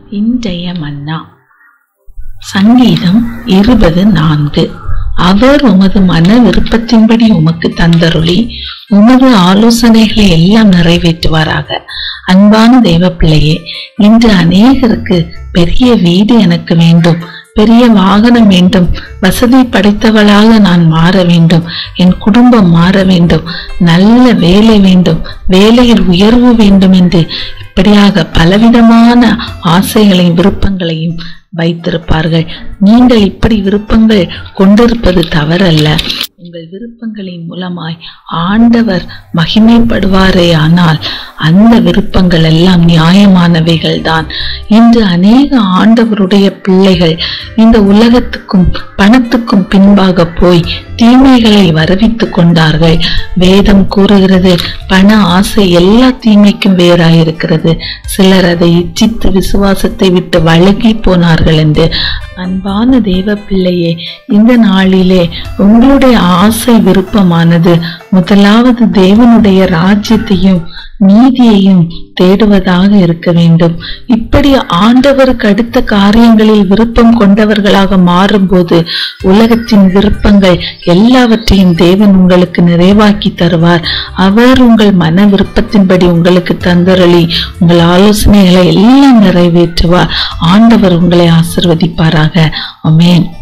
இன்றைய மன்னா சங்கீதம் இருபது நான்கு அவர் உமது மன விருப்பத்தின்படி உமக்கு தந்தருளி உமது ஆலோசனைகளை எல்லாம் நிறைவேற்றுவாராக அன்பான தெய்வ பிள்ளையே இன்று அநேகருக்கு பெரிய வீடு எனக்கு வேண்டும் பெரிய வாகனம் வேண்டும் வசதி படைத்தவளாக நான் மாற வேண்டும் என் குடும்பம் மாற வேண்டும் நல்ல வேலை வேண்டும் வேலையில் உயர்வு வேண்டும் என்று இப்படியாக பலவிதமான ஆசைகளையும் விருப்பங்களையும் வைத்திருப்பார்கள் நீங்கள் இப்படி விருப்பங்கள் கொண்டிருப்பது தவறல்ல உங்கள் விருப்பங்களின் மூலமாய் ஆண்டவர் மகிமைப்படுவாரே ஆனால் அந்த விருப்பங்கள் எல்லாம் நியாயமானவைகள் தான் இன்று அநேக ஆண்டவருடைய பிள்ளைகள் இந்த உலகத்துக்கும் பணத்துக்கும் பின்பாக போய் தீமைகளை வரவித்துக் கொண்டார்கள் வேதம் கூறுகிறது பண ஆசை எல்லா தீமைக்கும் வேறாயிருக்கிறது சிலர் அதை இச்சித்து விசுவாசத்தை விட்டு வழுகி போனார்கள் என்று அன்பான தேவ பிள்ளையே இந்த நாளிலே உங்களுடைய ஆசை விருப்பமானது முதலாவது தேவனுடைய ராஜ்யத்தையும் நீதியையும் தேடுவதாக இருக்க வேண்டும் இப்படி ஆண்டவருக்கு அடுத்த காரியங்களில் விருப்பம் கொண்டவர்களாக மாறும்போது உலகத்தின் விருப்பங்கள் எல்லாவற்றையும் தேவன் உங்களுக்கு நிறைவாக்கி தருவார் அவர் உங்கள் மன விருப்பத்தின்படி உங்களுக்கு தந்தரளி உங்கள் ஆலோசனைகளை எல்லாம் நிறைவேற்றுவார் ஆண்டவர் உங்களை ஆசிர்வதிப்பாராக அமேன்